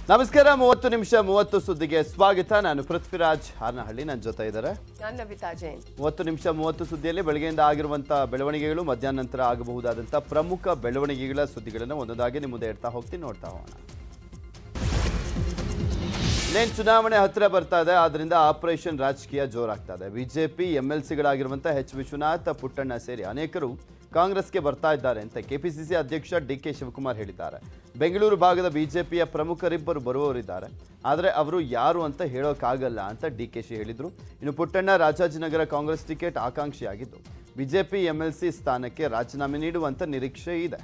ನಮಸ್ಕಾರ ಮೂವತ್ತು ನಿಮಿಷ ಮೂವತ್ತು ಸುದ್ದಿಗೆ ಸ್ವಾಗತ ನಾನು ಪೃಥ್ವಿರಾಜ್ ಹಾರನಹಳ್ಳಿ ನನ್ನ ಜೊತೆ ಇದ್ದಾರೆ ನಾನು ನವಿತಾ ಜೈನ್ ಮೂವತ್ತು ನಿಮಿಷ ಮೂವತ್ತು ಸುದ್ದಿಯಲ್ಲಿ ಬೆಳಗ್ಗೆಯಿಂದ ಆಗಿರುವಂಥ ಬೆಳವಣಿಗೆಗಳು ಮಧ್ಯಾಹ್ನ ನಂತರ ಆಗಬಹುದಾದಂಥ ಪ್ರಮುಖ ಬೆಳವಣಿಗೆಗಳ ಸುದ್ದಿಗಳನ್ನು ಒಂದೊಂದಾಗಿ ನಿಮ್ಮ ಮುಂದೆ ಇಡ್ತಾ ಹೋಗ್ತೀನಿ ನೋಡ್ತಾ ಹೋಗೋಣ ಇನ್ನೇನು ಚುನಾವಣೆ ಹತ್ತಿರ ಬರ್ತಾ ಇದೆ ಆದ್ರಿಂದ ಆಪರೇಷನ್ ರಾಜಕೀಯ ಜೋರಾಗ್ತಾ ಇದೆ ಬಿಜೆಪಿ ಎಂ ಎಲ್ ಸಿಗಳಾಗಿರುವಂಥ ಎಚ್ ವಿಶ್ವನಾಥ್ ಪುಟ್ಟಣ್ಣ ಸೇರಿ ಅನೇಕರು ಕಾಂಗ್ರೆಸ್ಗೆ ಬರ್ತಾ ಇದ್ದಾರೆ ಅಂತ ಕೆಪಿಸಿಸಿ ಅಧ್ಯಕ್ಷ ಡಿ ಕೆ ಶಿವಕುಮಾರ್ ಹೇಳಿದ್ದಾರೆ ಬೆಂಗಳೂರು ಭಾಗದ ಬಿಜೆಪಿಯ ಪ್ರಮುಖರಿಬ್ಬರು ಬರುವವರಿದ್ದಾರೆ ಆದರೆ ಅವರು ಯಾರು ಅಂತ ಹೇಳೋಕ್ಕಾಗಲ್ಲ ಅಂತ ಡಿ ಕೆ ಶಿ ಹೇಳಿದರು ಇನ್ನು ಪುಟ್ಟಣ್ಣ ರಾಜಾಜಿನಗರ ಕಾಂಗ್ರೆಸ್ ಟಿಕೆಟ್ ಆಕಾಂಕ್ಷಿಯಾಗಿದ್ದು ಬಿಜೆಪಿ ಎಂ ಎಲ್ ಸಿ ಸ್ಥಾನಕ್ಕೆ ರಾಜೀನಾಮೆ ನೀಡುವಂತ ನಿರೀಕ್ಷೆ ಇದೆ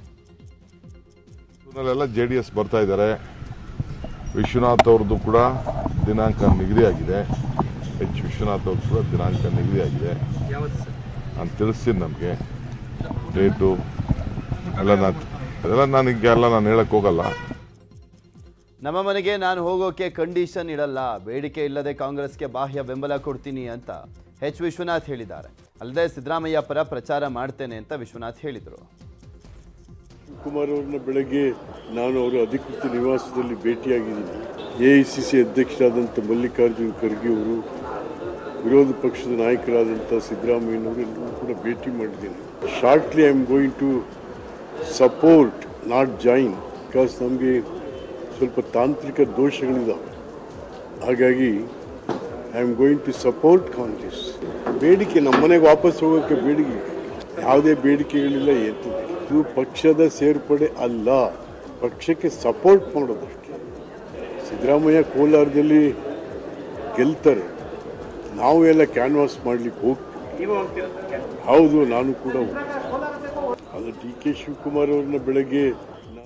ಎಲ್ಲ ಜೆ ಡಿ ಎಸ್ ಬರ್ತಾ ಇದ್ದಾರೆ ವಿಶ್ವನಾಥ್ ಅವ್ರದ್ದು ಕೂಡ ದಿನಾಂಕ ನಿಗದಿಯಾಗಿದೆ ಎಚ್ ವಿಶ್ವನಾಥ್ ಅವ್ರದ್ದು ಕೂಡ ದಿನಾಂಕ ನಿಗದಿಯಾಗಿದೆ ನಾನು ತಿಳಿಸ್ತೀನಿ ನಮಗೆ ಡೇಟು ಎಲ್ಲ ನಾನು ಅದೆಲ್ಲ ನನಗೆ ಎಲ್ಲ ನಾನು ಹೇಳಕ್ಕೆ ಹೋಗಲ್ಲ ನಮ್ಮ ಮನೆಗೆ ನಾನು ಹೋಗೋಕೆ ಕಂಡೀಷನ್ ಇಡಲ್ಲ ಬೇಡಿಕೆ ಇಲ್ಲದೆ ಕಾಂಗ್ರೆಸ್ಗೆ ಬಾಹ್ಯ ಬೆಂಬಲ ಕೊಡ್ತೀನಿ ಅಂತ ಎಚ್ ವಿಶ್ವನಾಥ್ ಹೇಳಿದ್ದಾರೆ ಅಲ್ಲದೆ ಸಿದ್ದರಾಮಯ್ಯ ಪರ ಪ್ರಚಾರ ಮಾಡ್ತೇನೆ ಅಂತ ವಿಶ್ವನಾಥ್ ಹೇಳಿದರು ಶಿವಕುಮಾರ್ ಅವ್ರನ್ನ ಬೆಳಗ್ಗೆ ನಾನು ಅವರ ಅಧಿಕೃತ ನಿವಾಸದಲ್ಲಿ ಭೇಟಿಯಾಗಿದ್ದೀನಿ ಎ ಐ ಸಿ ಸಿ ಅಧ್ಯಕ್ಷರಾದಂಥ ಮಲ್ಲಿಕಾರ್ಜುನ್ ಖರ್ಗೆ ಅವರು ವಿರೋಧ ಪಕ್ಷದ ನಾಯಕರಾದಂಥ ಸಿದ್ದರಾಮಯ್ಯನವರು ಎಲ್ಲರೂ ಕೂಡ ಭೇಟಿ ಮಾಡಿದ್ದೀನಿ shortly I am going to support not join because ನಮಗೆ ಸ್ವಲ್ಪ ತಾಂತ್ರಿಕ ದೋಷಗಳಿದ್ದಾವೆ ಹಾಗಾಗಿ I am going to support Congress ಬೇಡಿಕೆ ನಮ್ಮ ಮನೆಗೆ ವಾಪಸ್ ಹೋಗೋಕ್ಕೆ ಬೇಡಿಕೆ ಯಾವುದೇ ಬೇಡಿಕೆಗಳಿಲ್ಲ ಎತ್ತಿದೆ ಇದು ಪಕ್ಷದ ಸೇರ್ಪಡೆ ಅಲ್ಲ ಪಕ್ಷಕ್ಕೆ ಸಪೋರ್ಟ್ ಮಾಡೋದಷ್ಟೇ ಸಿದ್ದರಾಮಯ್ಯ ಕೋಲಾರದಲ್ಲಿ ಗೆಲ್ತಾರೆ ನಾವು ಎಲ್ಲ ಕ್ಯಾನ್ವಾಸ್ ಮಾಡ್ಲಿಕ್ಕೆ ಹೋಗ್ತೀವಿ ಹೌದು ನಾನು ಕೂಡ ಹೋಗ್ತೀನಿ. ಅದು ಡಿ ಕೆ ಶಿವಕುಮಾರ್ ಅವ್ರನ್ನ ಬೆಳಗ್ಗೆ ನಾನು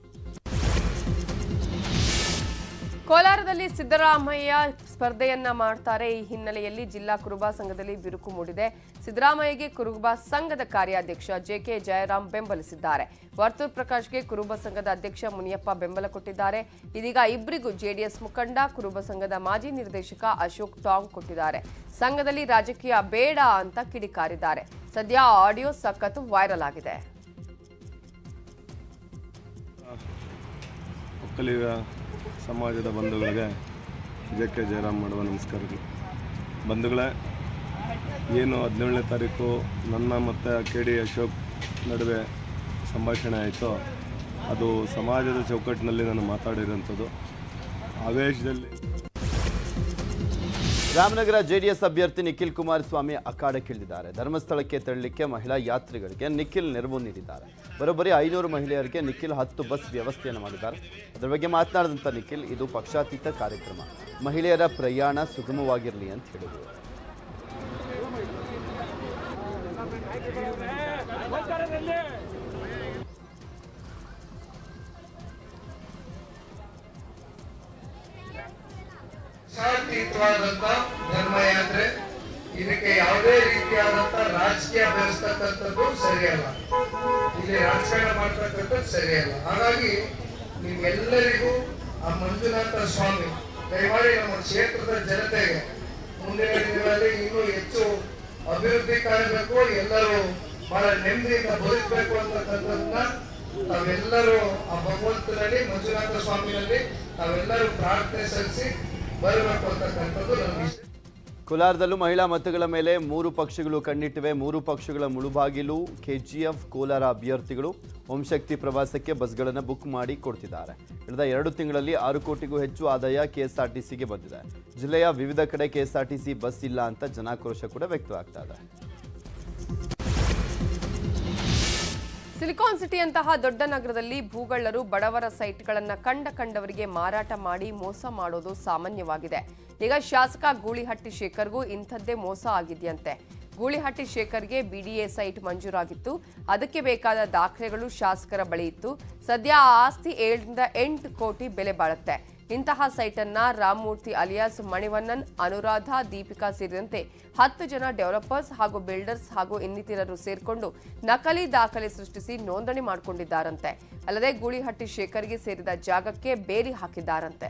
ಕೋಲಾರದಲ್ಲಿ ಸಿದ್ದರಾಮಯ್ಯ ಸ್ಪರ್ಧೆಯನ್ನ ಮಾಡ್ತಾರೆ ಈ ಹಿನ್ನೆಲೆಯಲ್ಲಿ ಜಿಲ್ಲಾ ಕುರುಬಾ ಸಂಘದಲ್ಲಿ ಬಿರುಕು ಮೂಡಿದೆ ಸಿದ್ದರಾಮಯ್ಯಗೆ ಕುರುಬಾ ಸಂಘದ ಕಾರ್ಯಾಧ್ಯಕ್ಷ ಜೆಕೆ ಜಯರಾಮ್ ಬೆಂಬಲಿಸಿದ್ದಾರೆ ವರ್ತೂರ್ ಪ್ರಕಾಶ್ಗೆ ಕುರುಬ ಸಂಘದ ಅಧ್ಯಕ್ಷ ಮುನಿಯಪ್ಪ ಬೆಂಬಲ ಕೊಟ್ಟಿದ್ದಾರೆ ಇದೀಗ ಇಬ್ಬರಿಗೂ ಜೆಡಿಎಸ್ ಮುಖಂಡ ಕುರುಬ ಸಂಘದ ಮಾಜಿ ನಿರ್ದೇಶಕ ಅಶೋಕ್ ಟಾಂಗ್ ಕೊಟ್ಟಿದ್ದಾರೆ ಸಂಘದಲ್ಲಿ ರಾಜಕೀಯ ಬೇಡ ಅಂತ ಕಿಡಿಕಾರಿದ್ದಾರೆ ಸದ್ಯ ಆಡಿಯೋ ಸಖತ್ತು ವೈರಲ್ ಆಗಿದೆ ಒಕ್ಕಲಿಗ ಸಮಾಜದ ಬಂಧುಗಳಿಗೆ ಜೆ ಕೆ ಜಯರಾಮ್ ಮಾಡುವ ನಮಸ್ಕಾರಗಳು ಬಂಧುಗಳೇ ಏನು ಹದಿನೇಳನೇ ತಾರೀಕು ನನ್ನ ಮತ್ತು ಕೆ ಡಿ ಅಶೋಕ್ ನಡುವೆ ಸಂಭಾಷಣೆ ಆಯಿತು ಅದು ಸಮಾಜದ ಚೌಕಟ್ಟಿನಲ್ಲಿ ನಾನು ಮಾತಾಡಿರೋಂಥದ್ದು ಆವೇಶದಲ್ಲಿ ರಾಮನಗರ ಜೆಡಿಎಸ್ ಅಭ್ಯರ್ಥಿ ನಿಖಿಲ್ ಕುಮಾರಸ್ವಾಮಿ ಅಖಾಡಕ್ಕಿಳಿದಿದ್ದಾರೆ ಧರ್ಮಸ್ಥಳಕ್ಕೆ ತೆರಳಲಿಕ್ಕೆ ಮಹಿಳಾ ಯಾತ್ರಿಗಳಿಗೆ ನಿಖಿಲ್ ನೆರವು ನೀಡಿದ್ದಾರೆ ಬರೋಬ್ಬರಿ ಐನೂರು ಮಹಿಳೆಯರಿಗೆ ನಿಖಿಲ್ ಹತ್ತು ಬಸ್ ವ್ಯವಸ್ಥೆಯನ್ನು ಮಾಡಿದ್ದಾರೆ ಅದರ ಬಗ್ಗೆ ಮಾತನಾಡಿದಂಥ ನಿಖಿಲ್ ಇದು ಪಕ್ಷಾತೀತ ಕಾರ್ಯಕ್ರಮ ಮಹಿಳೆಯರ ಪ್ರಯಾಣ ಸುಗಮವಾಗಿರಲಿ ಅಂತ ಹೇಳಿದರು ಪಕ್ಷಾತೀತವಾದಂತ ಧರ್ಮಯಾತ್ರೆ ಇದಕ್ಕೆ ಯಾವುದೇ ರೀತಿಯಾದಂತ ರಾಜಕೀಯ ಬೆಳೆಸ್ತಕ್ಕಂಥದ್ದು ಸರಿಯಲ್ಲ ಇಲ್ಲಿ ರಾಜಕಾರಣ ಮಾಡ್ತಕ್ಕಂಥದ್ದು ಸರಿಯಲ್ಲ ಹಾಗಾಗಿ ನಿಮ್ಗೆಲ್ಲರಿಗೂ ಆ ಮಂಜುನಾಥ ಸ್ವಾಮಿ ದಯಮಾಡಿ ನಮ್ಮ ಕ್ಷೇತ್ರದ ಜನತೆಗೆ ಮುಂದಿನ ದಿನಗಳಲ್ಲಿ ಇನ್ನೂ ಹೆಚ್ಚು ಅಭಿವೃದ್ಧಿ ಕಾಣಬೇಕು ಎಲ್ಲರೂ ಬಹಳ ನೆಮ್ಮದಿಯಿಂದ ಬದುಕಬೇಕು ಅಂತಕ್ಕಂಥದ್ದನ್ನ ತಾವೆಲ್ಲರೂ ಆ ಭಗವಂತನಲ್ಲಿ ಮಂಜುನಾಥ ಸ್ವಾಮಿನಲ್ಲಿ ತಾವೆಲ್ಲರೂ ಪ್ರಾರ್ಥನೆ ಸಲ್ಲಿಸಿ ಬರಬೇಕು ಅಂತಕ್ಕಂಥದ್ದು ನನ್ನ ಇಷ್ಟ ಕೋಲಾರದಲ್ಲೂ ಮಹಿಳಾ ಮತಗಳ ಮೇಲೆ ಮೂರು ಪಕ್ಷಗಳು ಕಣ್ಣಿಟ್ಟಿವೆ ಮೂರು ಪಕ್ಷಗಳ ಮುಳುಬಾಗಿಲು ಕೆಜಿಎಫ್ ಕೋಲಾರ ಅಭ್ಯರ್ಥಿಗಳು ಓಂಶಕ್ತಿ ಪ್ರವಾಸಕ್ಕೆ ಬಸ್ಗಳನ್ನು ಬುಕ್ ಮಾಡಿ ಕೊಡ್ತಿದ್ದಾರೆ ಕಳೆದ ಎರಡು ತಿಂಗಳಲ್ಲಿ ಆರು ಕೋಟಿಗೂ ಹೆಚ್ಚು ಆದಾಯ ಕೆಎಸ್ಆರ್ಟಿಸಿಗೆ ಬಂದಿದೆ ಜಿಲ್ಲೆಯ ವಿವಿಧ ಕಡೆ ಕೆಎಸ್ಆರ್ಟಿಸಿ ಬಸ್ ಇಲ್ಲ ಅಂತ ಜನಾಕ್ರೋಶ ಕೂಡ ವ್ಯಕ್ತವಾಗ್ತಾ ಇದೆ ಸಿಲಿಕಾನ್ ಸಿಟಿಯಂತಹ ದೊಡ್ಡ ನಗರದಲ್ಲಿ ಭೂಗಳ್ಳರು ಬಡವರ ಸೈಟ್ಗಳನ್ನ ಕಂಡ ಕಂಡವರಿಗೆ ಮಾರಾಟ ಮಾಡಿ ಮೋಸ ಮಾಡೋದು ಸಾಮಾನ್ಯವಾಗಿದೆ ಈಗ ಶಾಸಕ ಗೂಳಿಹಟ್ಟಿ ಶೇಖರ್ಗೂ ಇಂಥದ್ದೇ ಮೋಸ ಆಗಿದೆಯಂತೆ ಗೂಳಿಹಟ್ಟಿ ಶೇಖರ್ಗೆ ಬಿಡಿಎ ಸೈಟ್ ಮಂಜೂರಾಗಿತ್ತು ಅದಕ್ಕೆ ಬೇಕಾದ ದಾಖಲೆಗಳು ಶಾಸಕರ ಬಳಿ ಇತ್ತು ಸದ್ಯ ಆ ಆಸ್ತಿ ಏಳರಿಂದ ಎಂಟು ಕೋಟಿ ಬೆಲೆ ಬಾಳುತ್ತೆ ಇಂತಹ ಸೈಟನ್ನ ರಾಮಮೂರ್ತಿ ಅಲಿಯಾಸ್ ಮಣಿವಣ್ಣನ್ ಅನುರಾಧ ದೀಪಿಕಾ ಸೇರಿದಂತೆ ಹತ್ತು ಜನ ಡೆವಲಪರ್ಸ್ ಹಾಗೂ ಬಿಲ್ಡರ್ಸ್ ಹಾಗೂ ಇನ್ನಿತರರು ಸೇರ್ಕೊಂಡು ನಕಲಿ ದಾಖಲೆ ಸೃಷ್ಟಿಸಿ ನೋಂದಣಿ ಮಾಡಿಕೊಂಡಿದ್ದಾರಂತೆ ಅಲ್ಲದೆ ಗೂಳಿಹಟ್ಟಿ ಶೇಖರ್ಗೆ ಸೇರಿದ ಜಾಗಕ್ಕೆ ಬೇಲಿ ಹಾಕಿದ್ದಾರಂತೆ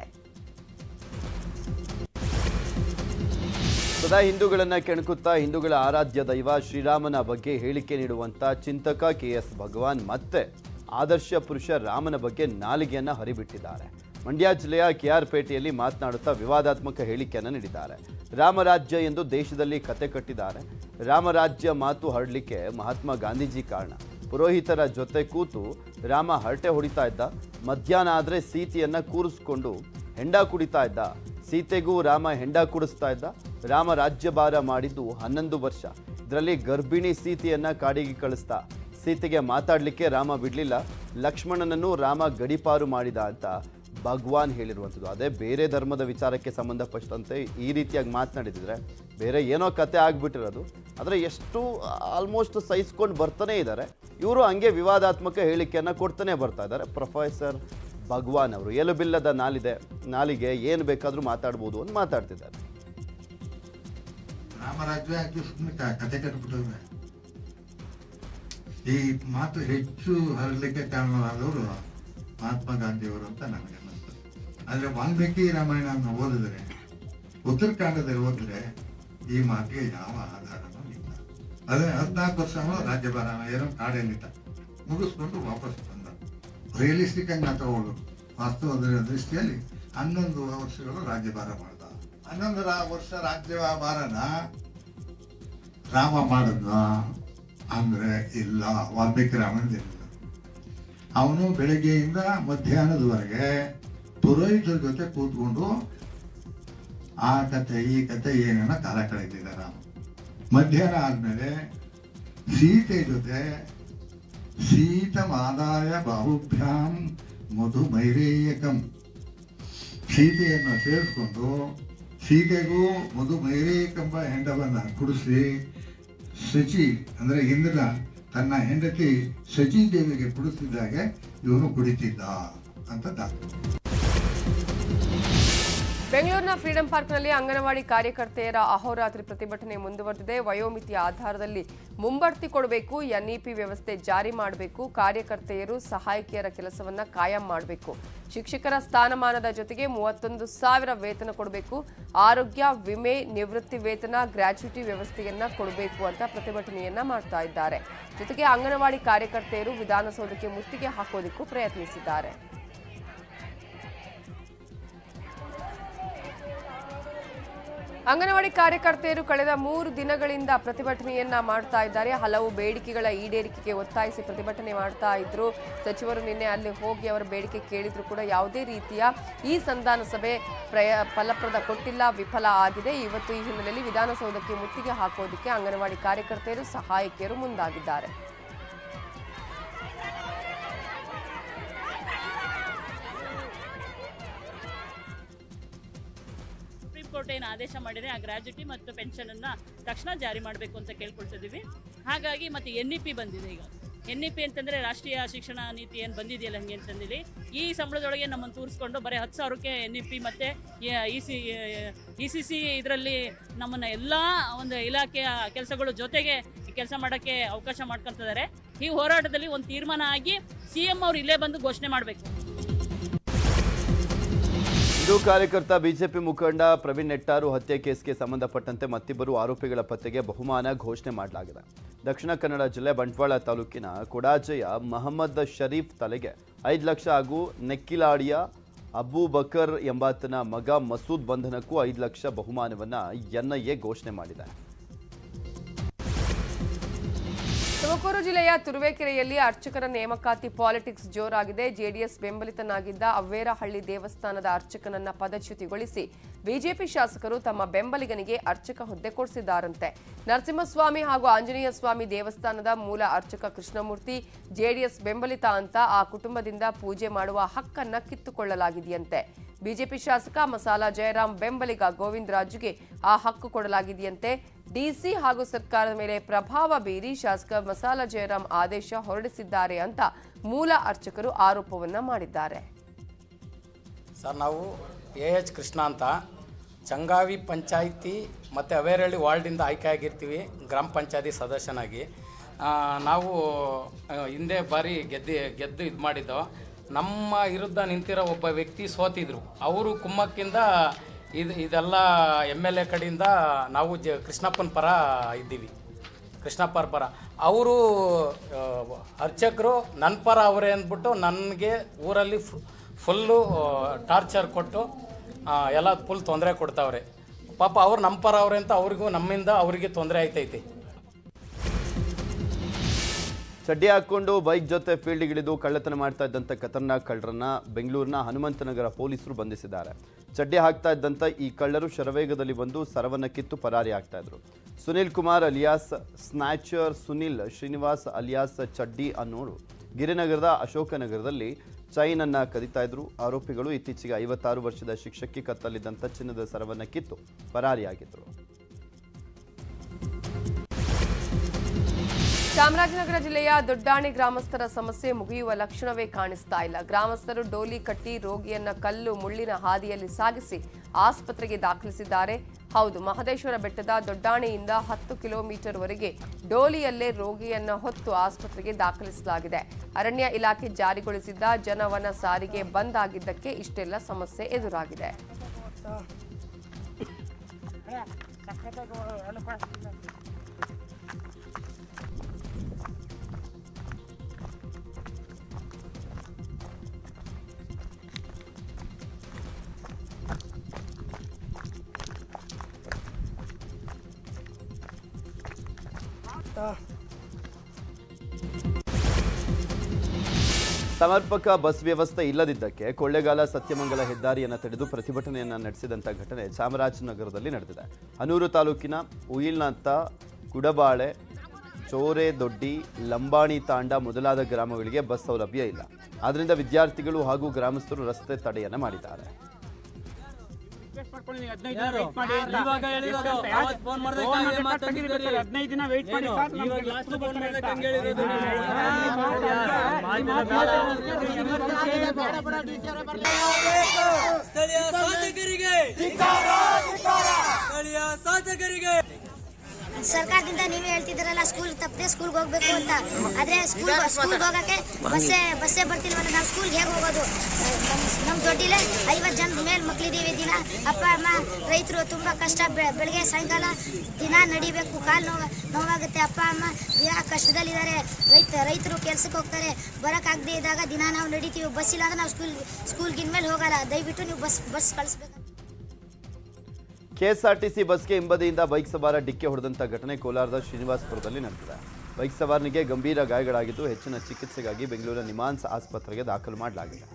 ಸದಾ ಹಿಂದೂಗಳನ್ನ ಕೆಣಕುತ್ತಾ ಹಿಂದೂಗಳ ಆರಾಧ್ಯ ದೈವ ಶ್ರೀರಾಮನ ಬಗ್ಗೆ ಹೇಳಿಕೆ ನೀಡುವಂತ ಚಿಂತಕ ಕೆ ಎಸ್ ಭಗವಾನ್ ಮತ್ತೆ ಆದರ್ಶ ಪುರುಷ ರಾಮನ ಬಗ್ಗೆ ನಾಲಿಗೆಯನ್ನ ಹರಿಬಿಟ್ಟಿದ್ದಾರೆ ಮಂಡ್ಯ ಜಿಲ್ಲೆಯ ಕೆಆರ್ಪೇಟೆಯಲ್ಲಿ ಮಾತನಾಡುತ್ತಾ ವಿವಾದಾತ್ಮಕ ಹೇಳಿಕೆಯನ್ನು ನೀಡಿದ್ದಾರೆ ರಾಮರಾಜ್ಯ ಎಂದು ದೇಶದಲ್ಲಿ ಕತೆ ಕಟ್ಟಿದ್ದಾರೆ ರಾಮರಾಜ್ಯ ಮಾತು ಹರಡಲಿಕ್ಕೆ ಮಹಾತ್ಮ ಗಾಂಧೀಜಿ ಕಾರಣ ಪುರೋಹಿತರ ಜೊತೆ ಕೂತು ರಾಮ ಹರಟೆ ಹೊಡಿತಾ ಇದ್ದ ಮಧ್ಯಾಹ್ನ ಆದರೆ ಸೀತೆಯನ್ನ ಕೂರಿಸ್ಕೊಂಡು ಹೆಂಡ ಕುಡಿತಾ ಇದ್ದ ಸೀತೆಗೂ ರಾಮ ಹೆಂಡ ಕುಡಿಸ್ತಾ ಇದ್ದ ರಾಮ ರಾಜ್ಯಭಾರ ಮಾಡಿದ್ದು ಹನ್ನೊಂದು ವರ್ಷ ಇದರಲ್ಲಿ ಗರ್ಭಿಣಿ ಸೀತೆಯನ್ನ ಕಾಡಿಗೆ ಕಳಿಸ್ತಾ ಸೀತೆಗೆ ಮಾತಾಡಲಿಕ್ಕೆ ರಾಮ ಬಿಡಲಿಲ್ಲ ಲಕ್ಷ್ಮಣನನ್ನು ರಾಮ ಗಡಿಪಾರು ಮಾಡಿದ ಅಂತ ಭಗವಾನ್ ಹೇಳಿರುವಂಥದ್ದು ಅದೇ ಬೇರೆ ಧರ್ಮದ ವಿಚಾರಕ್ಕೆ ಸಂಬಂಧಪಟ್ಟಂತೆ ಈ ರೀತಿಯಾಗಿ ಮಾತನಾಡಿದ್ರೆ ಬೇರೆ ಏನೋ ಕತೆ ಆಗ್ಬಿಟ್ಟಿರೋದು ಆದರೆ ಎಷ್ಟು ಆಲ್ಮೋಸ್ಟ್ ಸಹಿಸ್ಕೊಂಡು ಬರ್ತಾನೆ ಇದ್ದಾರೆ ಇವರು ಹಂಗೆ ವಿವಾದಾತ್ಮಕ ಹೇಳಿಕೆಯನ್ನು ಕೊಡ್ತಾನೆ ಬರ್ತಾ ಇದ್ದಾರೆ ಪ್ರೊಫೆಸರ್ ಭಗವಾನ್ ಅವರು ಎಲುಬಿಲ್ಲದ ನಾಲಿದೆ ನಾಲಿಗೆ ಏನು ಬೇಕಾದರೂ ಮಾತಾಡ್ಬೋದು ಅಂತ ಮಾತಾಡ್ತಿದ್ದಾರೆ ರಾಮರಾಜ್ಯ ಹಾಕಿ ಸುಮ್ಮನೆ ಕತೆ ಕಟ್ಬಿಟ್ಟಿವೆ ಈ ಮಾತು ಹೆಚ್ಚು ಹರಡಲಿಕ್ಕೆ ಕಾರಣವಾದವರು ಮಹಾತ್ಮ ಗಾಂಧಿಯವರು ಅಂತ ನನಗೆ ಅನ್ನಿಸ್ತದೆ ಆದ್ರೆ ವಾಲ್ಮೀಕಿ ರಾಮಾಯಣ ಓದಿದ್ರೆ ಉತ್ತರಾಖಂಡದಲ್ಲಿ ಓದಿದ್ರೆ ಈ ಮಾತಿಗೆ ಯಾವ ಆಧಾರನೂ ಇಲ್ಲ ಅದೇ ಹದಿನಾಲ್ಕು ವರ್ಷ ಅವನು ರಾಜ್ಯಭಾರ ಏನೋ ಕಾಡೇನಿದ್ದ ಮುಗಿಸ್ಕೊಂಡು ವಾಪಸ್ ಬಂದ ರಿಯಲಿಸ್ಟಿಕ್ ಆಗಿ ನಾವು ತಗೊಳ್ಳೋದು ವಾಸ್ತವದ ದೃಷ್ಟಿಯಲ್ಲಿ ಹನ್ನೊಂದು ವರ್ಷಗಳು ರಾಜ್ಯಭಾರ ಮಾಡ್ದ ಹನ್ನೊಂದು ರಾ- ವರ್ಷ ರಾಜ್ಯಭಾರನ ರಾಮ ಮಾಡಿದ್ನ ಅಂದ್ರೆ ಇಲ್ಲ ವಾಲ್ಮೀಕಿ ರಾಮಾಯಣದಿಲ್ಲ ಅವನು ಬೆಳಗ್ಗೆಯಿಂದ ಮಧ್ಯಾಹ್ನದವರೆಗೆ ಪುರೋಹಿತರ ಜೊತೆ ಕೂತ್ಕೊಂಡು ಆ ಕತೆ ಈ ಕತೆ ಏನನ್ನ ಕಾಲ ಕಳೀತಿದ್ದ ರಾಮ ಮಧ್ಯಾಹ್ನ ಆದ್ಮೇಲೆ ಸೀತೆ ಜೊತೆ ಶೀತಮಾದಾಯ ಬಾಹುಭ್ಯಾಂ ಮಧುಮೈರೇಯಕಂ ಸೀತೆಯನ್ನು ಸೇರಿಸ್ಕೊಂಡು ಸೀತೆಗೂ ಮಧುಮೈರೇಯಕಂಬ ಹೆಂಡವನ್ನ ಕುಡಿಸಿ ಶಚಿ ಅಂದ್ರೆ ಇಂದ್ರ ತನ್ನ ಹೆಂಡತಿ ಶಚಿ ದೇವಿಗೆ ಕುಡಿಸಿದಾಗೆ ಇವನು ಕುಡಿತಿದ್ದ ಅಂತ ದಾಖಲೆ ಬೆಂಗಳೂರಿನ ಫ್ರೀಡಂ ಪಾರ್ಕ್ನಲ್ಲಿ ಅಂಗನವಾಡಿ ಕಾರ್ಯಕರ್ತೆಯರ ಅಹೋರಾತ್ರಿ ಪ್ರತಿಭಟನೆ ಮುಂದುವರೆದಿದೆ ವಯೋಮಿತಿಯ ಆಧಾರದಲ್ಲಿ ಮುಂಬಡ್ತಿ ಕೊಡಬೇಕು ಎನ್ಇಪಿ ವ್ಯವಸ್ಥೆ ಜಾರಿ ಮಾಡಬೇಕು ಕಾರ್ಯಕರ್ತೆಯರು ಸಹಾಯಕಿಯರ ಕೆಲಸವನ್ನ ಕಾಯಂ ಮಾಡಬೇಕು ಶಿಕ್ಷಕರ ಸ್ಥಾನಮಾನದ ಜೊತೆಗೆ ಮೂವತ್ತೊಂದು ಸಾವಿರ ವೇತನ ಕೊಡಬೇಕು ಆರೋಗ್ಯ ವಿಮೆ ನಿವೃತ್ತಿ ವೇತನ ಗ್ರ್ಯಾಚ್ಯುಟಿ ವ್ಯವಸ್ಥೆಯನ್ನ ಕೊಡಬೇಕು ಅಂತ ಪ್ರತಿಭಟನೆಯನ್ನ ಮಾಡ್ತಾ ಇದ್ದಾರೆ ಜೊತೆಗೆ ಅಂಗನವಾಡಿ ಕಾರ್ಯಕರ್ತೆಯರು ವಿಧಾನಸೌಧಕ್ಕೆ ಮುತ್ತಿಗೆ ಹಾಕೋದಕ್ಕೂ ಪ್ರಯತ್ನಿಸಿದ್ದಾರೆ ಅಂಗನವಾಡಿ ಕಾರ್ಯಕರ್ತೆಯರು ಕಳೆದ ಮೂರು ದಿನಗಳಿಂದ ಪ್ರತಿಭಟನೆಯನ್ನ ಮಾಡ್ತಾ ಇದ್ದಾರೆ ಹಲವು ಬೇಡಿಕೆಗಳ ಈಡೇರಿಕೆಗೆ ಒತ್ತಾಯಿಸಿ ಪ್ರತಿಭಟನೆ ಮಾಡ್ತಾ ಇದ್ರು ಸಚಿವರು ನಿನ್ನೆ ಅಲ್ಲಿ ಹೋಗಿ ಅವರ ಬೇಡಿಕೆ ಕೇಳಿದ್ರು ಕೂಡ ಯಾವುದೇ ರೀತಿಯ ಈ ಸಂಧಾನ ಸಭೆ ಪ್ರಯ ಫಲಪ್ರದ ಕೊಟ್ಟಿಲ್ಲ ವಿಫಲ ಆಗಿದೆ ಇವತ್ತು ಈ ಹಿನ್ನೆಲೆಯಲ್ಲಿ ವಿಧಾನಸೌಧಕ್ಕೆ ಮುತ್ತಿಗೆ ಹಾಕೋದಕ್ಕೆ ಅಂಗನವಾಡಿ ಕಾರ್ಯಕರ್ತೆಯರು ಸಹಾಯಕಿಯರು ಮುಂದಾಗಿದ್ದಾರೆ ಸುಪ್ರೀಂ ಕೋರ್ಟ್ ಏನು ಆದೇಶ ಮಾಡಿದೆ ಆ ಗ್ರಾಜ್ಯುಟಿ ಮತ್ತು ಪೆನ್ಷನ್ ಅನ್ನ ತಕ್ಷಣ ಜಾರಿ ಮಾಡಬೇಕು ಅಂತ ಕೇಳ್ಕೊಳ್ತಿದ್ದೀವಿ ಹಾಗಾಗಿ ಮತ್ತೆ ಎನ್ ಇ ಪಿ ಬಂದಿದೆ ಈಗ ಎನ್ ಇ ಪಿ ಅಂತಂದ್ರೆ ರಾಷ್ಟ್ರೀಯ ಶಿಕ್ಷಣ ನೀತಿ ಏನು ಬಂದಿದೆಯಲ್ಲ ಹಂಗೆ ಅಂತಂದೇಳಿ ಈ ಸಂಬಳದೊಳಗೆ ನಮ್ಮನ್ನು ತೂರಿಸ್ಕೊಂಡು ಬರೀ ಹತ್ತು ಸಾವಿರಕ್ಕೆ ಎನ್ ಇ ಪಿ ಮತ್ತು E C E C C ಇದರಲ್ಲಿ ನಮ್ಮನ್ನು ಎಲ್ಲ ಒಂದು ಇಲಾಖೆಯ ಕೆಲಸಗಳು ಜೊತೆಗೆ ಕೆಲಸ ಮಾಡೋಕ್ಕೆ ಅವಕಾಶ ಮಾಡ್ಕೊತಿದ್ದಾರೆ ಈ ಹೋರಾಟದಲ್ಲಿ ಒಂದು ತೀರ್ಮಾನ ಆಗಿ ಸಿ ಎಂ ಅವ್ರು ಇಲ್ಲೇ ಬಂದು ಘೋಷಣೆ ಮಾಡಬೇಕು ಇದು ಕಾರ್ಯಕರ್ತ ಬಿಜೆಪಿ ಮುಖಂಡ ಪ್ರವೀಣ್ ನೆಟ್ಟಾರು ಹತ್ಯೆ ಕೇಸ್ಗೆ ಸಂಬಂಧಪಟ್ಟಂತೆ ಮತ್ತಿಬ್ಬರು ಆರೋಪಿಗಳ ಪತ್ತೆಗೆ ಬಹುಮಾನ ಘೋಷಣೆ ಮಾಡಲಾಗಿದೆ ದಕ್ಷಿಣ ಕನ್ನಡ ಜಿಲ್ಲೆ ಬಂಟ್ವಾಳ ತಾಲೂಕಿನ ಕೊಡಾಜೆಯ ಮಹಮ್ಮದ್ ಶರೀಫ್ ತಲೆಗೆ ಐದು ಲಕ್ಷ ಹಾಗೂ ನೆಕ್ಕಿಲಾಡಿಯ ಅಬೂಬಕರ್ ಎಂಬಾತನ ಮಗ ಮಸೂದ್ ಬಂಧನಕ್ಕೂ ಐದು ಲಕ್ಷ ಬಹುಮಾನವನ್ನ ಎನ್ಐಎ ಘೋಷಣೆ ಮಾಡಿದೆ ತುಮಕೂರು ಜಿಲ್ಲೆಯ ತುರುವೇಕೆರೆಯಲ್ಲಿ ಅರ್ಚಕರ ನೇಮಕಾತಿ ಪಾಲಿಟಿಕ್ಸ್ ಜೋರಾಗಿದೆ ಜೆಡಿಎಸ್ ಬೆಂಬಲಿತನಾಗಿದ್ದ ಅವ್ವೇರಹಳ್ಳಿ ದೇವಸ್ಥಾನದ ಅರ್ಚಕನನ್ನ ಪದಚ್ಯುತಿಗೊಳಿಸಿ ಬಿಜೆಪಿ ಶಾಸಕರು ತಮ್ಮ ಬೆಂಬಲಿಗನಿಗೆ ಅರ್ಚಕ ಹುದ್ದೆ ಕೊಡಿಸಿದ್ದಾರಂತೆ ನರಸಿಂಹಸ್ವಾಮಿ ಹಾಗೂ ಆಂಜನೇಯ ಸ್ವಾಮಿ ದೇವಸ್ಥಾನದ ಮೂಲ ಅರ್ಚಕ ಕೃಷ್ಣಮೂರ್ತಿ ಜೆಡಿಎಸ್ ಬೆಂಬಲಿತ ಅಂತ ಆ ಕುಟುಂಬದಿಂದ ಪೂಜೆ ಮಾಡುವ ಹಕ್ಕನ್ನ ಕಿತ್ತುಕೊಳ್ಳಲಾಗಿದೆಯಂತೆ ಬಿಜೆಪಿ ಶಾಸಕ ಮಸಾಲಾ ಜಯರಾಮ್ ಬೆಂಬಲಿಗ ಗೋವಿಂದ ರಾಜುಗೆ ಆ ಹಕ್ಕು ಕೊಡಲಾಗಿದೆಯಂತೆ ಡಿಸಿ ಹಾಗೂ ಸರ್ಕಾರದ ಮೇಲೆ ಪ್ರಭಾವ ಬೀರಿ ಶಾಸಕ ಮಸಾಲಾ ಜಯರಾಮ್ ಆದೇಶ ಹೊರಡಿಸಿದ್ದಾರೆ ಅಂತ ಮೂಲ ಅರ್ಚಕರು ಆರೋಪವನ್ನ ಮಾಡಿದ್ದಾರೆ ಸರ್ ನಾವು ಎ ಎಚ್ ಕೃಷ್ಣ ಅಂತ ಚಂಗಾವಿ ಪಂಚಾಯಿತಿ ಮತ್ತು ಅವೇರಹಳ್ಳಿ ವಾರ್ಡಿಂದ ಆಯ್ಕೆ ಆಗಿರ್ತೀವಿ ಗ್ರಾಮ ಪಂಚಾಯತಿ ಸದಸ್ಯನಾಗಿ ಆ, ನಾವು ಆ, ಹಿಂದೆ ಬಾರಿ ಗೆದ್ದು ಗೆದ್ದು ಇದು ಮಾಡಿದ್ದೋ ನಮ್ಮ ವಿರುದ್ಧ ನಿಂತಿರೋ ಒಬ್ಬ ವ್ಯಕ್ತಿ ಸೋತಿದ್ರು ಅವರು ಕುಮ್ಮಕ್ಕಿಂದ ಇದು ಇದೆಲ್ಲ ಎಮ್ ಎಲ್ ಎ ಕಡೆಯಿಂದ ನಾವು ಜ ಕೃಷ್ಣಪ್ಪನ ಪರ ಇದ್ದೀವಿ ಕೃಷ್ಣಪ್ಪರ ಪರ ಅವರು ಅರ್ಚಕರು ನನ್ನ ಪರ ಅವರೇ ಅಂದ್ಬಿಟ್ಟು ನನಗೆ ಊರಲ್ಲಿ ಫುಲ್ಲು ಟಾರ್ಚರ್ ಕೊಟ್ಟು ಆ, ಎಲ್ಲ ಫುಲ್ ತೊಂದರೆ ಕೊಡ್ತಾವ್ರೆ ಪಾಪ ಅವ್ರು ನಮ್ಮ ಪರ ಅವ್ರೆ ಅಂತ ಅವ್ರಿಗೂ ನಮ್ಮಿಂದ ಅವರಿಗೆ ತೊಂದರೆ ಆಯ್ತೈತಿ ಚಡ್ಡಿ ಹಾಕೊಂಡು ಬೈಕ್ ಜೊತೆ ಫೀಲ್ಡ್ಗಿಳಿದು ಕಳ್ಳತನ ಮಾಡ್ತಾ ಇದ್ದಂಥ ಖತರ್ನಾಕ್ ಕಳ್ಳರನ್ನ ಬೆಂಗಳೂರಿನ ಹನುಮಂತನಗರ ಪೊಲೀಸರು ಬಂಧಿಸಿದ್ದಾರೆ ಚಡ್ಡಿ ಹಾಕ್ತಾ ಇದ್ದಂಥ ಈ ಕಳ್ಳರು ಶರವೇಗದಲ್ಲಿ ಬಂದು ಸರವನ್ನ ಕಿತ್ತು ಪರಾರಿ ಆಗ್ತಾ ಇದ್ರು Sunil Kumar alias snatcher Sunil Srinivas alias Chaddi ಅನ್ನೋರು ಗಿರಿನಗರದ ಅಶೋಕನಗರದಲ್ಲಿ ಚೈನ್ ಅನ್ನ ಕದಿತಾ ಇದ್ರು ಆರೋಪಿಗಳು ಇತ್ತೀಚೆಗೆ ಐವತ್ತಾರು ವರ್ಷದ ಶಿಕ್ಷಕಿ ಕತ್ತಲಿದ್ದಂಥ ಚಿನ್ನದ ಸರವನ್ನ ಕಿತ್ತು ಪರಾರಿಯಾಗಿದ್ರು ಚಾಮರಾಜನಗರ ಜಿಲ್ಲೆಯ ದೊಡ್ಡಾಣಿ ಗ್ರಾಮಸ್ಥರ ಸಮಸ್ಯೆ ಮುಗಿಯುವ ಲಕ್ಷಣವೇ ಕಾಣಿಸ್ತಾ ಇಲ್ಲ ಗ್ರಾಮಸ್ಥರು ಡೋಲಿ ಕಟ್ಟಿ ರೋಗಿಯನ್ನ ಕಲ್ಲು ಮುಳ್ಳಿನ ಹಾದಿಯಲ್ಲಿ ಸಾಗಿಸಿ ಆಸ್ಪತ್ರೆಗೆ ದಾಖಲಿಸಿದ್ದಾರೆ ಹೌದು ಮಹದೇಶ್ವರ ಬೆಟ್ಟದ ದೊಡ್ಡಾಣಿಯಿಂದ ಹತ್ತು ಕಿಲೋಮೀಟರ್ವರೆಗೆ ಡೋಲಿಯಲ್ಲೇ ರೋಗಿಯನ್ನ ಹೊತ್ತು ಆಸ್ಪತ್ರೆಗೆ ದಾಖಲಿಸಲಾಗಿದೆ ಅರಣ್ಯ ಇಲಾಖೆ ಜಾರಿಗೊಳಿಸಿದ್ದ ಜನವನ ಸಾರಿಗೆ ಬಂದ್ ಆಗಿದ್ದಕ್ಕೆ ಇಷ್ಟೆಲ್ಲ ಸಮಸ್ಯೆ ಎದುರಾಗಿದೆ ಸಮರ್ಪಕ ಬಸ್ ವ್ಯವಸ್ಥೆ ಇಲ್ಲದಿದ್ದಕ್ಕೆ ಕೊಳ್ಳೇಗಾಲ ಸತ್ಯಮಂಗಲ ಹೆದ್ದಾರಿಯನ್ನು ತಡೆದು ಪ್ರತಿಭಟನೆಯನ್ನು ನಡೆಸಿದಂಥ ಘಟನೆ ಚಾಮರಾಜನಗರದಲ್ಲಿ ನಡೆದಿದೆ ಹನೂರು ತಾಲೂಕಿನ ಉಯಿಲ್ನತ್ತ ಕುಡಬಾಳೆ ಚೋರೆ ದೊಡ್ಡಿ ಲಂಬಾಣಿ ತಾಂಡ ಮೊದಲಾದ ಗ್ರಾಮಗಳಿಗೆ ಬಸ್ ಸೌಲಭ್ಯ ಇಲ್ಲ ಆದ್ದರಿಂದ ವಿದ್ಯಾರ್ಥಿಗಳು ಹಾಗೂ ಗ್ರಾಮಸ್ಥರು ರಸ್ತೆ ತಡೆಯನ್ನು ಮಾಡಿದ್ದಾರೆ ಇವಾಗ ಹೇಳಿರೋದು ಅವತ್ತು ಫೋನ್ ಮಾಡಿದಾಗ ಮಾತಾಡಿದ್ದೀರಿ ಹದಿನೈದು ದಿನ ವೇಟ್ ಮಾಡಿ ಇವಾಗ ಲಾಸ್ಟ್ ಫೋನ್ ಮಾಡಿದಾಗ ಹಂಗೆ ಹೇಳಿರೋದು ಸ್ಥಳೀಯ ಶಾಸಕರಿಗೆ ಸ್ಥಳೀಯ ಶಾಸಕರಿಗೆ ಸರ್ಕಾರದಿಂದ ನೀವೇ ಹೇಳ್ತಿದ್ದೀರಲ್ಲ ಸ್ಕೂಲ್ ತಪ್ಪದೆ ಸ್ಕೂಲ್ಗೆ ಹೋಗ್ಬೇಕು ಅಂತ ಆದ್ರೆ ಸ್ಕೂಲ್ ಸ್ಕೂಲ್ಗೆ ಹೋಗಕ್ಕೆ ಬಸ್ಸೇ ಬಸ್ಸೇ ಬರ್ತಿಲ್ವಲ್ಲ ನಾವು ಸ್ಕೂಲ್ಗೆ ಹೇಗೆ ಹೋಗೋದು ನಮ್ಮ ದೊಡ್ಡಿಲೆ ಐವತ್ತು ಜನ ಮೇಲೆ ಮಕ್ಳಿದ್ದೀವಿ ದಿನ ಅಪ್ಪ ಅಮ್ಮ ರೈತರು ತುಂಬ ಕಷ್ಟ ಬೆ- ಬೆಳಗ್ಗೆ ಸಾಯಂಕಾಲ ದಿನ ನಡಿಬೇಕು ಕಾಲು ನೋವು ನೋವಾಗುತ್ತೆ ಅಪ್ಪ ಅಮ್ಮ ದಿನ ಕಷ್ಟದಲ್ಲಿದ್ದಾರೆ ರೈತ ರೈತರು ಕೆಲ್ಸಕ್ಕೆ ಹೋಗ್ತಾರೆ ಬರೋಕ್ಕಾಗದೇ ಇದ್ದಾಗ ದಿನ ನಾವು ನಡಿತೀವಿ ಬಸ್ ಇಲ್ಲ ಅಂದ್ರೆ ನಾವು ಸ್ಕೂಲ್ ಸ್ಕೂಲ್ಗೆ ಇನ್ಮೇಲೆ ಹೋಗಲ್ಲ ದಯವಿಟ್ಟು ನೀವು ಬಸ್ ಬಸ್ ಕಳಿಸ್ಬೇಕು ಕೆಎಸ್ಆರ್ಟಿಸಿ ಬಸ್ಗೆ ಹಿಂಬದಿಯಿಂದ ಬೈಕ್ ಸವಾರ ಡಿಕ್ಕಿ ಹೊಡೆದಂಥ ಘಟನೆ ಕೋಲಾರದ ಶ್ರೀನಿವಾಸಪುರದಲ್ಲಿ ನಡೆದಿದೆ ಬೈಕ್ ಸವಾರನಿಗೆ ಗಂಭೀರ ಗಾಯಗಳಾಗಿದ್ದು ಹೆಚ್ಚಿನ ಚಿಕಿತ್ಸೆಗಾಗಿ ಬೆಂಗಳೂರಿನ ನಿಮಾನ್ಸ್ ಆಸ್ಪತ್ರೆಗೆ ದಾಖಲು ಮಾಡಲಾಗಿದೆ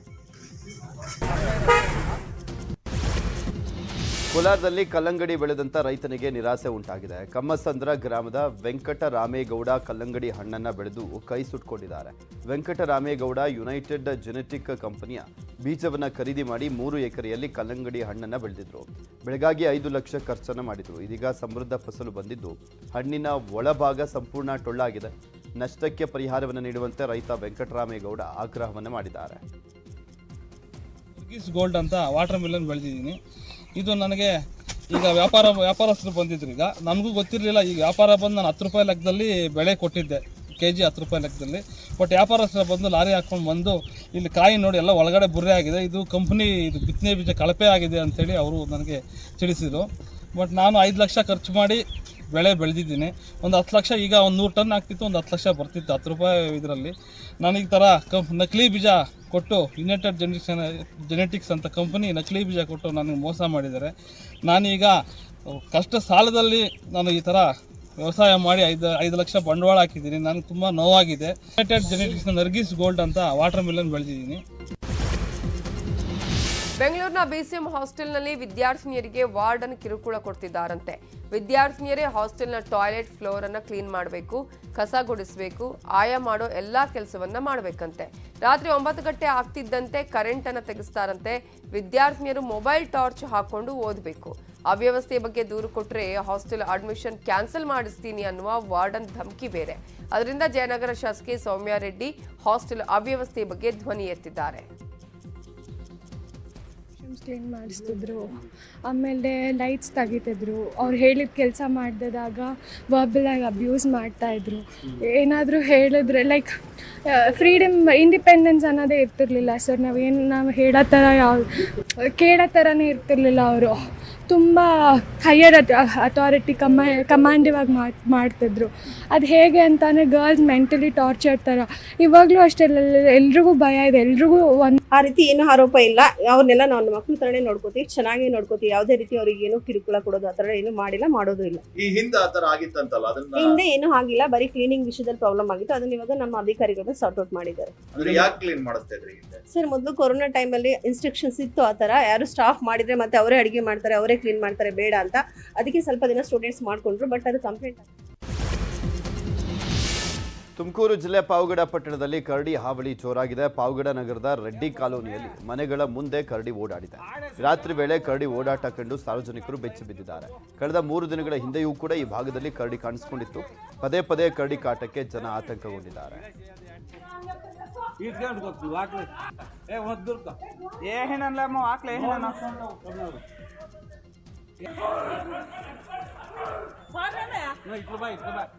ಕೋಲಾರದಲ್ಲಿ ಕಲ್ಲಂಗಡಿ ಬೆಳೆದಂತ ರೈತನಿಗೆ ನಿರಾಸೆ ಉಂಟಾಗಿದೆ ಕಮ್ಮಸಂದ್ರ ಗ್ರಾಮದ ವೆಂಕಟರಾಮೇಗೌಡ ಕಲ್ಲಂಗಡಿ ಹಣ್ಣನ್ನ ಬೆಳೆದು ಕೈ ಸುಟ್ಕೊಂಡಿದ್ದಾರೆ ವೆಂಕಟರಾಮೇಗೌಡ ಯುನೈಟೆಡ್ ಜೆನೆಟಿಕ್ ಕಂಪನಿಯ ಬೀಜವನ್ನ ಖರೀದಿ ಮಾಡಿ ಮೂರು ಎಕರೆಯಲ್ಲಿ ಕಲ್ಲಂಗಡಿ ಹಣ್ಣನ್ನ ಬೆಳೆದಿದ್ರು ಬೆಳಗಾಗಿ ಐದು ಲಕ್ಷ ಖರ್ಚನ್ನ ಮಾಡಿದ್ರು ಇದೀಗ ಸಮೃದ್ಧ ಫಸಲು ಬಂದಿದ್ದು ಹಣ್ಣಿನ ಒಳಭಾಗ ಸಂಪೂರ್ಣ ಟೊಳ್ಳಾಗಿದೆ ನಷ್ಟಕ್ಕೆ ಪರಿಹಾರವನ್ನು ನೀಡುವಂತೆ ರೈತ ವೆಂಕಟರಾಮೇಗೌಡ ಆಗ್ರಹವನ್ನ ಮಾಡಿದ್ದಾರೆ ಟರ್ಕಿಸ್ ಗೋಲ್ಡ್ ಅಂತ ವಾಟರ್ ಮಿಲನ್ ಬೆಳೆದಿದ್ದೀನಿ ಇದು ನನಗೆ ಈಗ ವ್ಯಾಪಾರ ವ್ಯಾಪಾರಸ್ಥರು ಬಂದಿದ್ರು ಈಗ ನನಗೂ ಗೊತ್ತಿರಲಿಲ್ಲ ಈಗ ವ್ಯಾಪಾರ ಬಂದು ನಾನು ಹತ್ತು ರೂಪಾಯಿ ಲೆಕ್ಕದಲ್ಲಿ ಬೆಳೆ ಕೊಟ್ಟಿದ್ದೆ ಕೆ ಜಿ ಹತ್ತು ರೂಪಾಯಿ ಲೆಕ್ಕದಲ್ಲಿ ಬಟ್ ವ್ಯಾಪಾರಸ್ಥರು ಬಂದು ಲಾರಿ ಹಾಕ್ಕೊಂಡು ಬಂದು ಇಲ್ಲಿ ಕಾಯಿ ನೋಡಿ ಎಲ್ಲ ಒಳಗಡೆ ಬುರ್ರೆ ಆಗಿದೆ ಇದು ಕಂಪ್ನಿ ಇದು ಬಿತ್ತನೆ ಬೀಜ ಕಳಪೆ ಆಗಿದೆ ಅಂತೇಳಿ ಅವರು ನನಗೆ ತಿಳಿಸಿದರು ಬಟ್ ನಾನು ಐದು ಲಕ್ಷ ಖರ್ಚು ಮಾಡಿ ಬೆಳೆ ಬೆಳೆದಿದ್ದೀನಿ ಒಂದು ಹತ್ತು ಲಕ್ಷ ಈಗ ಒಂದು ನೂರು ಟನ್ ಆಗ್ತಿತ್ತು ಒಂದು ಹತ್ತು ಲಕ್ಷ ಬರ್ತಿತ್ತು ಹತ್ತು ರೂಪಾಯಿ ಇದರಲ್ಲಿ ನಾನು ಈ ಥರ ಕಂಪ್ ನಕಲಿ ಬೀಜ ಕೊಟ್ಟು ಯುನೈಟೆಡ್ ಜೆನೆಟಿಕ್ಸ್ ಜೆನೆಟಿಕ್ಸ್ ಅಂತ ಕಂಪನಿ ನಕಲಿ ಬೀಜ ಕೊಟ್ಟು ನನಗೆ ಮೋಸ ಮಾಡಿದ್ದಾರೆ ನಾನೀಗ ಕಷ್ಟ ಸಾಲದಲ್ಲಿ ನಾನು ಈ ಥರ ವ್ಯವಸಾಯ ಮಾಡಿ ಐದು ಐದು ಲಕ್ಷ ಬಂಡವಾಳ ಹಾಕಿದ್ದೀನಿ ನನಗೆ ತುಂಬ ನೋವಾಗಿದೆ ಯುನೈಟೆಡ್ ಜೆನೆಟಿಕ್ಸ್ನ ನರ್ಗಿಸ್ ಗೋಲ್ಡ್ ಅಂತ ವಾಟರ್ ಮಿಲನ್ ಬೆಳೆದಿದ್ದೀನಿ ಬೆಂಗಳೂರಿನ ಬಿಸಿಎಂ ಹಾಸ್ಟೆಲ್ನಲ್ಲಿ ವಿದ್ಯಾರ್ಥಿನಿಯರಿಗೆ ವಾರ್ಡನ್ ಕಿರುಕುಳ ಕೊಡ್ತಿದ್ದಾರಂತೆ ವಿದ್ಯಾರ್ಥಿನಿಯರೇ ಹಾಸ್ಟೆಲ್ನ ಟಾಯ್ಲೆಟ್ ಫ್ಲೋರ್ ಅನ್ನ ಕ್ಲೀನ್ ಮಾಡಬೇಕು ಕಸ ಗುಡಿಸಬೇಕು ಆಯ ಮಾಡೋ ಎಲ್ಲಾ ಕೆಲಸವನ್ನ ಮಾಡಬೇಕಂತೆ ರಾತ್ರಿ ಒಂಬತ್ತು ಗಂಟೆ ಆಗ್ತಿದ್ದಂತೆ ಕರೆಂಟ್ ಅನ್ನ ತೆಗೆಸ್ತಾರಂತೆ ವಿದ್ಯಾರ್ಥಿನಿಯರು ಮೊಬೈಲ್ ಟಾರ್ಚ್ ಹಾಕೊಂಡು ಓದಬೇಕು ಅವ್ಯವಸ್ಥೆ ಬಗ್ಗೆ ದೂರು ಕೊಟ್ಟರೆ ಹಾಸ್ಟೆಲ್ ಅಡ್ಮಿಷನ್ ಕ್ಯಾನ್ಸಲ್ ಮಾಡಿಸ್ತೀನಿ ಅನ್ನುವ ವಾರ್ಡನ್ ಧಮಕಿ ಬೇರೆ ಅದರಿಂದ ಜಯನಗರ ಶಾಸಕಿ ಸೌಮ್ಯ ರೆಡ್ಡಿ ಹಾಸ್ಟೆಲ್ ಅವ್ಯವಸ್ಥೆ ಬಗ್ಗೆ ಧ್ವನಿ ಎತ್ತಿದ್ದಾರೆ ಕ್ಲೀನ್ ಮಾಡಿಸ್ತಿದ್ರು ಆಮೇಲೆ ಲೈಟ್ಸ್ ತೆಗಿತಿದ್ರು ಅವ್ರು ಹೇಳಿದ ಕೆಲಸ ಮಾಡಿದಾಗ ವರ್ಬಲಾಗಿ ಅಬ್ಯೂಸ್ ಮಾಡ್ತಾಯಿದ್ರು ಏನಾದರೂ ಹೇಳಿದ್ರೆ ಲೈಕ್ ಫ್ರೀಡಮ್ ಇಂಡಿಪೆಂಡೆನ್ಸ್ ಅನ್ನೋದೇ ಇರ್ತಿರ್ಲಿಲ್ಲ ಸರ್ ನಾವೇನು ನಾವು ಹೇಳೋ ಥರ ಯಾವ ಕೇಳೋ ಥರನೇ ಇರ್ತಿರ್ಲಿಲ್ಲ ಅವರು ತುಂಬ ಹೈಯರ್ ಅಥಾರಿಟಿ ಕಮಾ ಕಮಾಂಡಿವ್ ಆಗಿ ಮಾಡ್ ಮಾಡ್ತಿದ್ರು ಅದು ಹೇಗೆ ಅಂತಾನೆ ಗರ್ಲ್ಸ್ ಮೆಂಟಲಿ ಟಾರ್ಚರ್ ಥರ ಇವಾಗಲೂ ಅಷ್ಟೇ ಎಲ್ರಿಗೂ ಭಯ ಇದೆ ಎಲ್ರಿಗೂ ಒಂದು ಆ ರೀತಿ ಏನು ಆರೋಪ ಇಲ್ಲ ಅವ್ರನ್ನೆಲ್ಲ ನಾವು ನಮ್ಮ ಮಕ್ಳ ಥರನೇ ನೋಡ್ಕೋತೀವಿ ಚೆನ್ನಾಗಿ ನೋಡ್ಕೋತೀವಿ ಯಾವುದೇ ರೀತಿ ಅವ್ರಿಗೆ ಏನು ಕಿರುಕುಳ ಕೊಡೋದು ಆ ಥರ ಏನು ಮಾಡಿಲ್ಲ ಮಾಡೋದು ಇಲ್ಲ ಈ ಹಿಂದೆ ಆ ತರ ಆಗಿತ್ತಂತಲ್ಲ ಅದನ್ನ ಹಿಂದೆ ಏನೂ ಆಗಿಲ್ಲ ಬರೀ ಕ್ಲೀನಿಂಗ್ ವಿಷಯದಲ್ಲಿ ಪ್ರಾಬ್ಲಮ್ ಆಗಿತ್ತು ಅದನ್ನ ಇವಾಗ ನಮ್ಮ ಅಧಿಕಾರಿಗಳು ಸಾರ್ಟ್ ಔಟ್ ಮಾಡಿದ್ದಾರೆ ಅಂದ್ರೆ ಯಾಕೆ ಕ್ಲೀನ್ ಮಾಡಿಸ್ತಾ ಇದ್ರಿ ಹಿಂದೆ ಸರ್ ಮೊದಲು ಕೊರೋನಾ ಟೈಮಲ್ಲಿ ಇನ್ಸ್ಟ್ರಕ್ಷನ್ಸ್ ಇತ್ತು ಆ ಥರ ಯಾರು ಸ್ಟಾಫ್ ಮಾಡಿದ್ರೆ ಮತ್ತೆ ಅವರೇ ಅಡುಗೆ ಮಾಡ್ತಾರೆ ಅವರೇ ಕ್ಲೀನ್ ಮಾಡ್ತಾರೆ ಬೇಡ ಅಂತ ಅದಕ್ಕೆ ಸ್ವಲ್ಪ ದಿನ ಸ್ಟೂಡೆಂಟ್ಸ್ ಮಾಡ್ಕೊಂಡ್ರು ಬಟ್ ಅದು ಕಂಪ್ಲೇಂಟ್ ತುಮಕೂರು ಜಿಲ್ಲೆ ಪಾವಗಡ ಪಟ್ಟಣದಲ್ಲಿ ಕರಡಿ ಹಾವಳಿ ಜೋರಾಗಿದೆ ಪಾವಗಡ ನಗರದ ರೆಡ್ಡಿ ಕಾಲೋನಿಯಲ್ಲಿ ಮನೆಗಳ ಮುಂದೆ ಕರಡಿ ಓಡಾಡಿದೆ ರಾತ್ರಿ ವೇಳೆ ಕರಡಿ ಓಡಾಟ ಕಂಡು ಸಾರ್ವಜನಿಕರು ಬೆಚ್ಚಿ ಬಿದ್ದಿದ್ದಾರೆ ಕಳೆದ ಮೂರು ದಿನಗಳ ಹಿಂದೆಯೂ ಕೂಡ ಈ ಭಾಗದಲ್ಲಿ ಕರಡಿ ಕಾಣಿಸಿಕೊಂಡಿತ್ತು ಪದೇ ಪದೇ ಕರಡಿ ಕಾಟಕ್ಕೆ ಜನ ಆತಂಕಗೊಂಡಿದ್ದಾರೆ ఏ వద్దురుక ఏ హేనలేమో ఆకలి ఏ హేన ఇట్లు బా ఇట్లు బా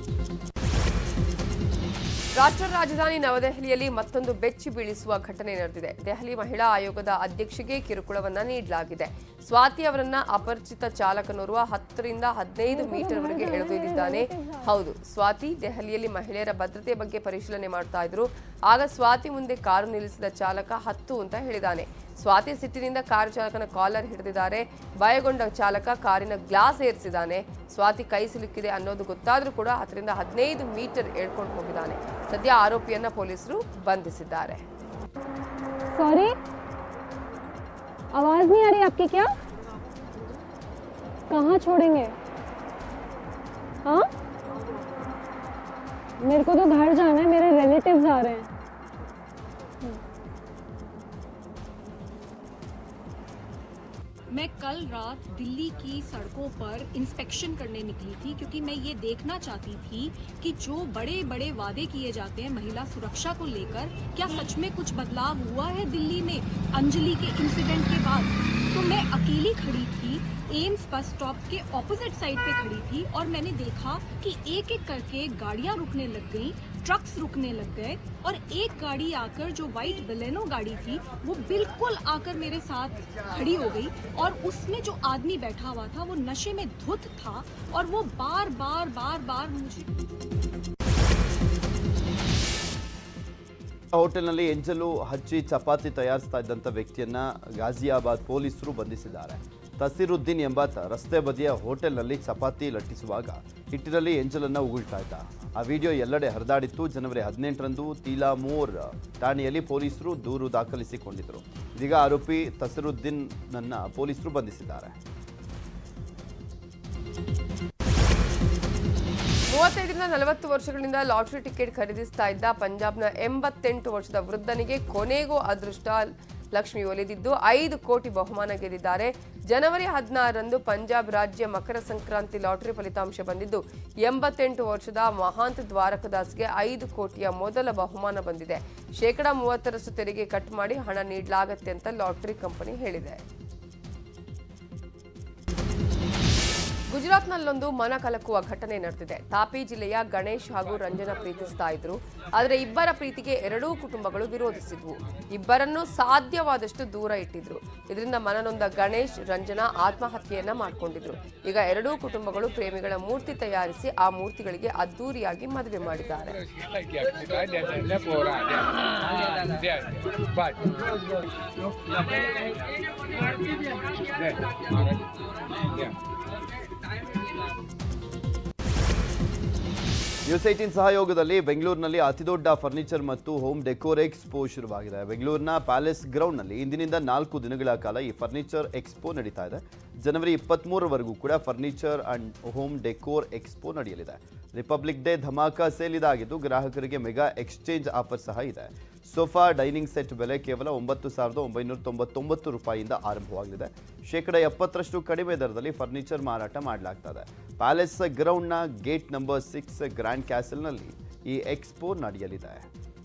ರಾಷ್ಟ್ರ ರಾಜಧಾನಿ ನವದೆಹಲಿಯಲ್ಲಿ ಮತ್ತೊಂದು ಬೆಚ್ಚಿ ಬೀಳಿಸುವ ಘಟನೆ ನಡೆದಿದೆ ದೆಹಲಿ ಮಹಿಳಾ ಆಯೋಗದ ಅಧ್ಯಕ್ಷೆಗೆ ಕಿರುಕುಳವನ್ನ ನೀಡಲಾಗಿದೆ ಸ್ವಾತಿ ಅವರನ್ನ ಅಪರಿಚಿತ ಚಾಲಕನೋರ್ವ ಹತ್ತರಿಂದ ಹದಿನೈದು ಮೀಟರ್ವರೆಗೆ ಎಳೆದೊಯ್ದಿದ್ದಾನೆ ಹೌದು ಸ್ವಾತಿ ದೆಹಲಿಯಲ್ಲಿ ಮಹಿಳೆಯರ ಭದ್ರತೆ ಬಗ್ಗೆ ಪರಿಶೀಲನೆ ಮಾಡ್ತಾ ಇದ್ರು ಆಗ ಸ್ವಾತಿ ಮುಂದೆ ಕಾರು ನಿಲ್ಲಿಸಿದ ಚಾಲಕ ಹತ್ತು ಅಂತ ಹೇಳಿದಾನೆ ಸ್ವಾತಿ ಸಿಟ್ಟಿನಿಂದ ಕಾರು ಚಾಲಕನ ಕಾಲರ್ ಹಿಡಿದಿದ್ದಾರೆ ಭಯಗೊಂಡ ಚಾಲಕ ಕಾರಿನ ಗ್ಲಾಸ್ ಏರಿಸಿದ್ದಾನೆ ಸ್ವಾತಿ ಕೈ ಸಿಲುಕಿದೆ ಅನ್ನೋದು ಗೊತ್ತಾದ್ರೂ ಕೂಡ ಹತ್ತರಿಂದ ಹದಿನೈದು ಮೀಟರ್ ಎಳ್ಕೊಂಡು ಹೋಗಿದ್ದಾನೆ ಸದ್ಯ ಆರೋಪಿಯನ್ನ ಪೊಲೀಸರು ಬಂಧಿಸಿದ್ದಾರೆ सॉरी आवाज नहीं आ रही आपकी क्या कहाँ छोड़ेंगे हाँ मेरे को तो घर जाना है मेरे रिलेटिव्स आ रहे हैं मैं कल रात दिल्ली की सड़कों पर इंस्पेक्शन करने निकली थी क्योंकि मैं ये देखना चाहती थी कि जो बड़े बड़े वादे किए जाते हैं महिला सुरक्षा को लेकर क्या सच में कुछ बदलाव हुआ है दिल्ली में अंजलि के इंसिडेंट के बाद तो मैं अकेली खड़ी थी एम्स बस स्टॉप के ऑपोजिट साइड पे खड़ी थी और मैंने देखा कि एक एक करके गाड़ियां रुकने लग गई ट्रक्स रुकने लग गए और एक गाड़ी आकर जो वाइट बलेनो गाड़ी थी वो बिल्कुल आकर मेरे साथ खड़ी हो गई और उसमें जो आदमी बैठा हुआ था वो नशे में धुत था और वो बार बार बार बार मुझे ಹೋಟೆಲ್ನಲ್ಲಿ ಎಂಜಲು ಹಚ್ಚಿ ಚಪಾತಿ ತಯಾರಿಸ್ತಾ ಇದ್ದಂಥ ವ್ಯಕ್ತಿಯನ್ನ ಗಾಜಿಯಾಬಾದ್ ಪೊಲೀಸರು ಬಂಧಿಸಿದ್ದಾರೆ ತಸೀರುದ್ದೀನ್ ಎಂಬಾತ ರಸ್ತೆ ಬದಿಯ ಹೋಟೆಲ್ನಲ್ಲಿ ಚಪಾತಿ ಲಟ್ಟಿಸುವಾಗ ಹಿಟ್ಟಿನಲ್ಲಿ ಎಂಜಲನ್ನ ಉಗುಳ್ತಾ ಇದ್ದ ಆ ವಿಡಿಯೋ ಎಲ್ಲೆಡೆ ಹರಿದಾಡಿತ್ತು ಜನವರಿ ಹದಿನೆಂಟರಂದು ತೀಲಾಮೋರ್ ಠಾಣೆಯಲ್ಲಿ ಪೊಲೀಸರು ದೂರು ದಾಖಲಿಸಿಕೊಂಡಿದ್ದರು ಇದೀಗ ಆರೋಪಿ ತಸೀರುದ್ದೀನ್ನನ್ನ ಪೊಲೀಸರು ಬಂಧಿಸಿದ್ದಾರೆ ಮೂವತ್ತೈದರಿಂದ ನಲವತ್ತು ವರ್ಷಗಳಿಂದ ಲಾಟರಿ ಟಿಕೆಟ್ ಖರೀದಿಸ್ತಾ ಇದ್ದ ಪಂಜಾಬ್ನ ಎಂಬತ್ತೆಂಟು ವರ್ಷದ ವೃದ್ಧನಿಗೆ ಕೊನೆಗೂ ಅದೃಷ್ಟ ಲಕ್ಷ್ಮಿ ಒಲಿದಿದ್ದು ಐದು ಕೋಟಿ ಬಹುಮಾನ ಗೆದ್ದಿದ್ದಾರೆ ಜನವರಿ ಹದಿನಾರರಂದು ಪಂಜಾಬ್ ರಾಜ್ಯ ಮಕರ ಸಂಕ್ರಾಂತಿ ಲಾಟರಿ ಫಲಿತಾಂಶ ಬಂದಿದ್ದು ಎಂಬತ್ತೆಂಟು ವರ್ಷದ ಮಹಾಂತ್ ದ್ವಾರಕದಾಸ್ಗೆ ಐದು ಕೋಟಿಯ ಮೊದಲ ಬಹುಮಾನ ಬಂದಿದೆ ಶೇಕಡ ಮೂವತ್ತರಷ್ಟು ತೆರಿಗೆ ಕಟ್ ಮಾಡಿ ಹಣ ನೀಡಲಾಗತ್ತೆ ಅಂತ ಲಾಟರಿ ಕಂಪನಿ ಹೇಳಿದೆ ಗುಜರಾತ್ನಲ್ಲೊಂದು ಮನ ಕಲಕುವ ಘಟನೆ ನಡೆದಿದೆ ತಾಪಿ ಜಿಲ್ಲೆಯ ಗಣೇಶ್ ಹಾಗೂ ರಂಜನಾ ಪ್ರೀತಿಸ್ತಾ ಇದ್ರು ಆದರೆ ಇಬ್ಬರ ಪ್ರೀತಿಗೆ ಎರಡೂ ಕುಟುಂಬಗಳು ವಿರೋಧಿಸಿದ್ವು ಇಬ್ಬರನ್ನೂ ಸಾಧ್ಯವಾದಷ್ಟು ದೂರ ಇಟ್ಟಿದ್ರು ಇದರಿಂದ ಮನನೊಂದ ಗಣೇಶ್ ರಂಜನಾ ಆತ್ಮಹತ್ಯೆಯನ್ನ ಮಾಡ್ಕೊಂಡಿದ್ರು ಈಗ ಎರಡೂ ಕುಟುಂಬಗಳು ಪ್ರೇಮಿಗಳ ಮೂರ್ತಿ ತಯಾರಿಸಿ ಆ ಮೂರ್ತಿಗಳಿಗೆ ಅದ್ದೂರಿಯಾಗಿ ಮದುವೆ ಮಾಡಿದ್ದಾರೆ ನ್ಯೂಸ್ ಏಟೀನ್ ಸಹಯೋಗದಲ್ಲಿ ಬೆಂಗಳೂರಿನಲ್ಲಿ ಅತಿದೊಡ್ಡ ಫರ್ನಿಚರ್ ಮತ್ತು ಹೋಮ್ ಡೆಕೋರ್ ಎಕ್ಸ್ಪೋ ಶುರುವಾಗಿದೆ ಬೆಂಗಳೂರಿನ ಪ್ಯಾಲೇಸ್ ಗ್ರೌಂಡ್ನಲ್ಲಿ ಇಂದಿನಿಂದ ನಾಲ್ಕು ದಿನಗಳ ಕಾಲ ಈ ಫರ್ನಿಚರ್ ಎಕ್ಸ್ಪೋ ನಡೀತಾ ಇದೆ ಜನವರಿ ಇಪ್ಪತ್ತ್ಮೂರವರೆಗೂ ಕೂಡ furniture and home decor expo ನಡೆಯಲಿದೆ ರಿಪಬ್ಲಿಕ್ ಡೇ ಧಮಾಕ ಸೇಲ್ ಇದಾಗಿದ್ದು ಗ್ರಾಹಕರಿಗೆ ಮೆಗಾ ಎಕ್ಸ್ಚೇಂಜ್ ಆಫರ್ ಸಹ ಇದೆ ಸೋಫಾ ಡೈನಿಂಗ್ ಸೆಟ್ ಬೆಲೆ ಕೇವಲ ಒಂಬತ್ತು ಸಾವಿರದ ಒಂಬೈನೂರ ತೊಂಬತ್ತೊಂಬತ್ತು ರೂಪಾಯಿಯಿಂದ ಆರಂಭವಾಗಲಿದೆ ಶೇಕಡ ಎಪ್ಪತ್ತರಷ್ಟು ಕಡಿಮೆ ದರದಲ್ಲಿ ಫರ್ನಿಚರ್ ಮಾರಾಟ ಮಾಡಲಾಗ್ತದೆ ಪ್ಯಾಲೇಸ್ ಗ್ರೌಂಡ್ನ ಗೇಟ್ ನಂಬರ್ ಸಿಕ್ಸ್ ಗ್ರ್ಯಾಂಡ್ ಕ್ಯಾಸಲ್ನಲ್ಲಿ ಈ ಎಕ್ಸ್ಪೋ ನಡೆಯಲಿದೆ